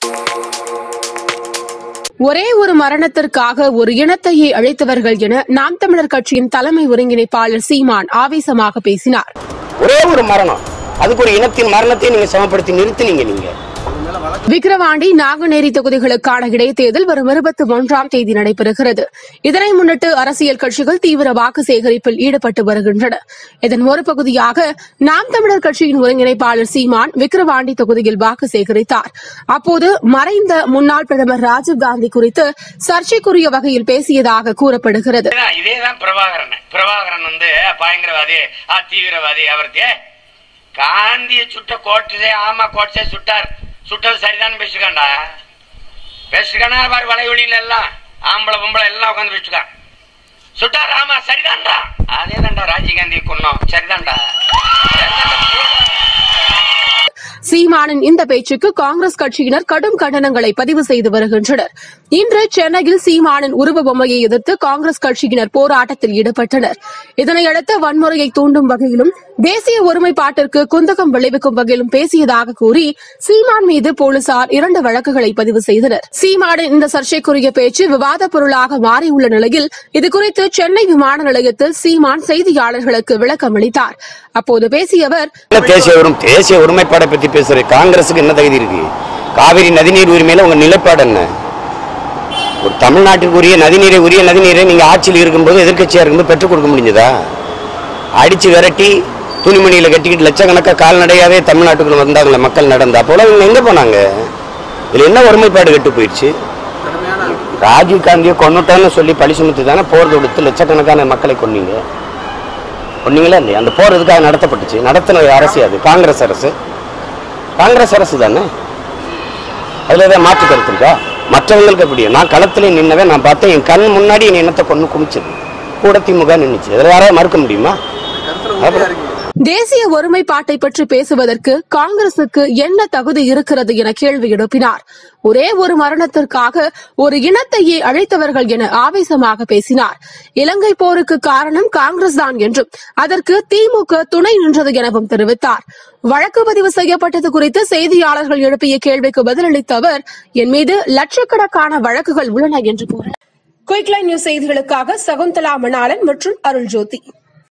ஒரே ஒரு மரணத்திற்காக ஒரு இனத்தையே அழைத்தவர்கள் என நாம் தமிழர் கட்சியின் தலைமை ஒருங்கிணைப்பாளர் சீமான் ஆவேசமாக பேசினார் ஒரே ஒரு மரணம் அதுக்கு ஒரு இனத்தின் மரணத்தை நீங்க சமப்படுத்தி நிறுத்தினீங்க நீங்க விக்கிரவாண்டி நாங்குநேரி தொகுதிகளுக்கான இடைத்தேர்தல் வரும் இருபத்தி ஒன்றாம் தேதி நடைபெறுகிறது இதனை முன்னிட்டு அரசியல் கட்சிகள் தீவிர வாக்கு சேகரிப்பில் ஈடுபட்டு வருகின்றன இதன் ஒரு பகுதியாக நாம் தமிழர் கட்சியின் ஒருங்கிணைப்பாளர் சீமான் விக்கிரவாண்டி தொகுதியில் வாக்கு சேகரித்தார் அப்போது மறைந்த முன்னாள் பிரதமர் ராஜீவ்காந்தி குறித்து சர்ச்சைக்குரிய வகையில் பேசியதாக கூறப்படுகிறது இதேதான் இதேதான் பிரபாகரன் பிரபாகரன் வந்து பயங்கரவாதி ஆ தீவிரவாதி அவருக்கு காந்திய சுட்ட கோட்டே ஆமா கோட்டே சுட்டார் சுட்டது சரிதான் பேசிருக்காண்டா பேசிருக்கானா பாரு வலைவெளியில எல்லாம் ஆம்பளை பொம்பளை எல்லாம் உட்காந்து பேசிருக்கான் சுட்டார் ஆமா சரிதான்டா அதே தான்டா ராஜீவ்காந்தி கொன்னோம் சரிதான்டா சரிதான்டா. சீமானின் இந்த பேச்சுக்கு காங்கிரஸ் கட்சியினர் கடும் கண்டனங்களை பதிவு செய்து வருகின்றனர் இன்று சென்னையில் சீமானின் உருவ பொம்மையை எதிர்த்து காங்கிரஸ் கட்சியினர் போராட்டத்தில் ஈடுபட்டனர் இதனையடுத்து வன்முறையை தூண்டும் வகையிலும் தேசிய ஒருமைப்பாட்டிற்கு குந்தகம் விளைவிக்கும் வகையிலும் பேசியதாக கூறி சீமான் மீது போலீசார் இரண்டு வழக்குகளை பதிவு செய்தனர் சீமானின் இந்த சர்ச்சைக்குரிய பேச்சு விவாத பொருளாக மாறியுள்ள நிலையில் இதுகுறித்து சென்னை விமான நிலையத்தில் சீமான் செய்தியாளர்களுக்கு விளக்கம் அளித்தார் அப்போது பேசிய அவர் என்ன தேசிய உரிமை தேசிய ஒருமைப்பாடை பத்தி பேசுற காங்கிரஸுக்கு என்ன தகுதி இருக்கு காவிரி நதிநீர் உரிமையில உங்க நிலைப்பாடு என்ன ஒரு தமிழ்நாட்டுக்கு உரிய நதிநீரை உரிய நதிநீரை நீங்க ஆட்சியில் இருக்கும்போது எதிர்க்கட்சியா இருக்கும்போது பெற்றுக் கொடுக்க முடிஞ்சதா அடிச்சு விரட்டி துணிமணியில கட்டிக்கிட்டு லட்சக்கணக்கா கால்நடையாவே தமிழ்நாட்டுக்குள்ள வந்தாங்களே மக்கள் நடந்தா போல இவங்க எங்க போனாங்க இதுல என்ன ஒருமைப்பாடு கெட்டு போயிடுச்சு ராஜீவ் காந்தியை கொன்னுட்டான்னு சொல்லி பழி சுமத்தி தானே போர் தொடுத்து லட்சக்கணக்கான மக்களை கொன்னீங்க ஒன்னீங்களா இல்லையா அந்த போர் எதுக்காக நடத்தப்பட்டுச்சு நடத்தின அரசு அது காங்கிரஸ் அரசு காங்கிரஸ் அரசு தானே அதுல ஏதாவது மாற்று கருத்து இருக்கா மற்றவங்களுக்கு எப்படி நான் களத்துல நின்னவன் நான் பார்த்தேன் என் கண் முன்னாடி என் இனத்தை கொண்டு குமிச்சது கூட திமுக நின்னுச்சு அதில் யாராவது மறுக்க முடியுமா அப்புறம் தேசிய ஒருமைப்பாட்டை பற்றி பேசுவதற்கு காங்கிரசுக்கு என்ன தகுதி இருக்கிறது என கேள்வி எழுப்பினார் ஒரே ஒரு மரணத்திற்காக ஒரு இனத்தையே அழைத்தவர்கள் என ஆவேசமாக பேசினார் இலங்கை போருக்கு காரணம் காங்கிரஸ் தான் என்றும் அதற்கு திமுக துணை நின்றது எனவும் தெரிவித்தார் வழக்கு பதிவு செய்யப்பட்டது குறித்து செய்தியாளர்கள் எழுப்பிய கேள்விக்கு பதிலளித்த அவர் என் மீது லட்சக்கணக்கான வழக்குகள் உள்ளன என்று கூறினார் குயிக்லைன் நியூஸ் செய்திகளுக்காக சகுந்தலா மணாலன் மற்றும் அருள் ஜோதி